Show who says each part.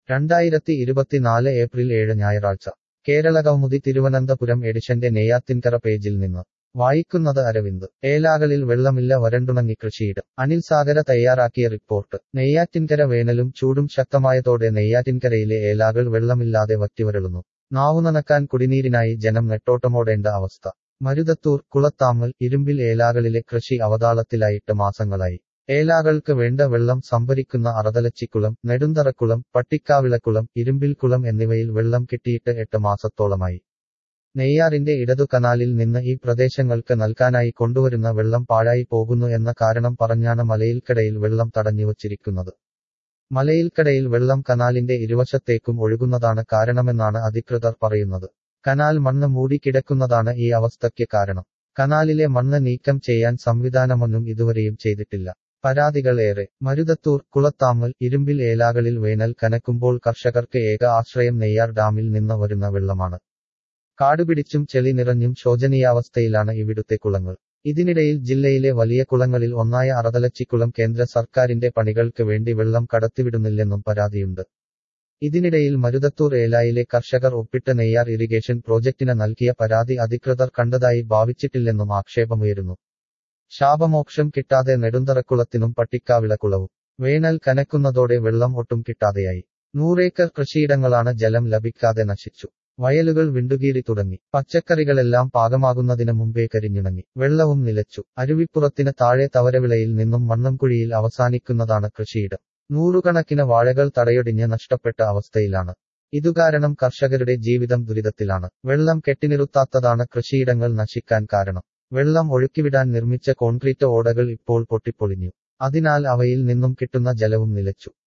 Speaker 1: രണ്ടായിരത്തി ഇരുപത്തിനാല് ഏപ്രിൽ ഏഴ് ഞായറാഴ്ച കേരള കൗമുദി തിരുവനന്തപുരം എഡിഷന്റെ നെയ്യാത്തിൻകര പേജിൽ നിന്ന് വായിക്കുന്നത് അരവിന്ദ് ഏലാകളിൽ വെള്ളമില്ല വരണ്ടുണങ്ങി കൃഷിയിടം അനിൽ സാഗര തയ്യാറാക്കിയ റിപ്പോർട്ട് നെയ്യാറ്റിൻകര വേനലും ചൂടും ശക്തമായതോടെ നെയ്യാറ്റിൻകരയിലെ ഏലാകൾ വെള്ളമില്ലാതെ വറ്റിവരളുന്നു നാവുനനക്കാൻ കുടിനീരിനായി ജനം നെട്ടോട്ടമോടേണ്ട അവസ്ഥ മരുതത്തൂർ കുളത്താമൽ ഇരുമ്പിൽ ഏലാകളിലെ കൃഷി അവതാളത്തിലായിട്ട് മാസങ്ങളായി ഏലാകൾക്ക് വേണ്ട വെള്ളം സംഭരിക്കുന്ന അറതലച്ചിക്കുളം നെടുന്തറക്കുളം പട്ടിക്കാവിളക്കുളം ഇരുമ്പിൽക്കുളം എന്നിവയിൽ വെള്ളം കിട്ടിയിട്ട് എട്ട് മാസത്തോളമായി നെയ്യാറിന്റെ ഇടതു കനാലിൽ നിന്ന് ഈ പ്രദേശങ്ങൾക്ക് നൽകാനായി കൊണ്ടുവരുന്ന വെള്ളം പാഴായി പോകുന്നു എന്ന കാരണം പറഞ്ഞാണ് മലയിൽക്കടയിൽ വെള്ളം തടഞ്ഞുവച്ചിരിക്കുന്നത് മലയിൽക്കടയിൽ വെള്ളം കനാലിന്റെ ഇരുവശത്തേക്കും ഒഴുകുന്നതാണ് കാരണമെന്നാണ് അധികൃതർ പറയുന്നത് കനാൽ മണ്ണ് മൂടിക്കിടക്കുന്നതാണ് ഈ അവസ്ഥയ്ക്ക് കാരണം കനാലിലെ മണ്ണ് നീക്കം ചെയ്യാൻ സംവിധാനമൊന്നും ഇതുവരെയും ചെയ്തിട്ടില്ല പരാതികൾ ഏറെ മരുതത്തൂർ കുളത്താമൽ ഇരുമ്പിൽ ഏലാകളിൽ വേനൽ കനക്കുമ്പോൾ കർഷകർക്ക് ഏക ആശ്രയം നെയ്യാർ ഡാമിൽ നിന്ന് വരുന്ന വെള്ളമാണ് കാടുപിടിച്ചും ചെളി നിറഞ്ഞും ശോചനീയാവസ്ഥയിലാണ് ഇവിടുത്തെ കുളങ്ങൾ ഇതിനിടയിൽ ജില്ലയിലെ വലിയ കുളങ്ങളിൽ ഒന്നായ അറതലച്ചിക്കുളം കേന്ദ്ര സർക്കാരിന്റെ പണികൾക്ക് വേണ്ടി വെള്ളം കടത്തിവിടുന്നില്ലെന്നും പരാതിയുണ്ട് ഇതിനിടയിൽ മരുതത്തൂർ ഏലായിലെ കർഷകർ ഒപ്പിട്ട് നെയ്യാർ ഇറിഗേഷൻ പ്രോജക്റ്റിന് നൽകിയ പരാതി അധികൃതർ കണ്ടതായി ഭാവിച്ചിട്ടില്ലെന്നും ആക്ഷേപമുയരുന്നു ശാപമോക്ഷം കിട്ടാതെ നെടുന്തറക്കുളത്തിനും പട്ടിക്കാവിളക്കുളവും വേനൽ കനക്കുന്നതോടെ വെള്ളം ഒട്ടും കിട്ടാതെയായി നൂറേക്കർ കൃഷിയിടങ്ങളാണ് ജലം ലഭിക്കാതെ നശിച്ചു വയലുകൾ വിണ്ടുകീറി തുടങ്ങി പച്ചക്കറികളെല്ലാം പാകമാകുന്നതിന് മുമ്പേ കരിഞ്ഞുണങ്ങി വെള്ളവും നിലച്ചു അരുവിപ്പുറത്തിന് താഴെ തവരവിളയിൽ നിന്നും മണ്ണംകുഴിയിൽ അവസാനിക്കുന്നതാണ് കൃഷിയിടം നൂറുകണക്കിന് വാഴകൾ തടയൊടിഞ്ഞ് നഷ്ടപ്പെട്ട അവസ്ഥയിലാണ് ഇതുകാരണം കർഷകരുടെ ജീവിതം ദുരിതത്തിലാണ് വെള്ളം കെട്ടിനിറുത്താത്തതാണ് കൃഷിയിടങ്ങൾ നശിക്കാൻ കാരണം വെള്ളം ഒഴുക്കിവിടാൻ നിർമ്മിച്ച കോൺക്രീറ്റ് ഓടകൾ ഇപ്പോൾ പൊട്ടിപ്പൊളിഞ്ഞു അതിനാൽ അവയിൽ നിന്നും കിട്ടുന്ന ജലവും നിലച്ചു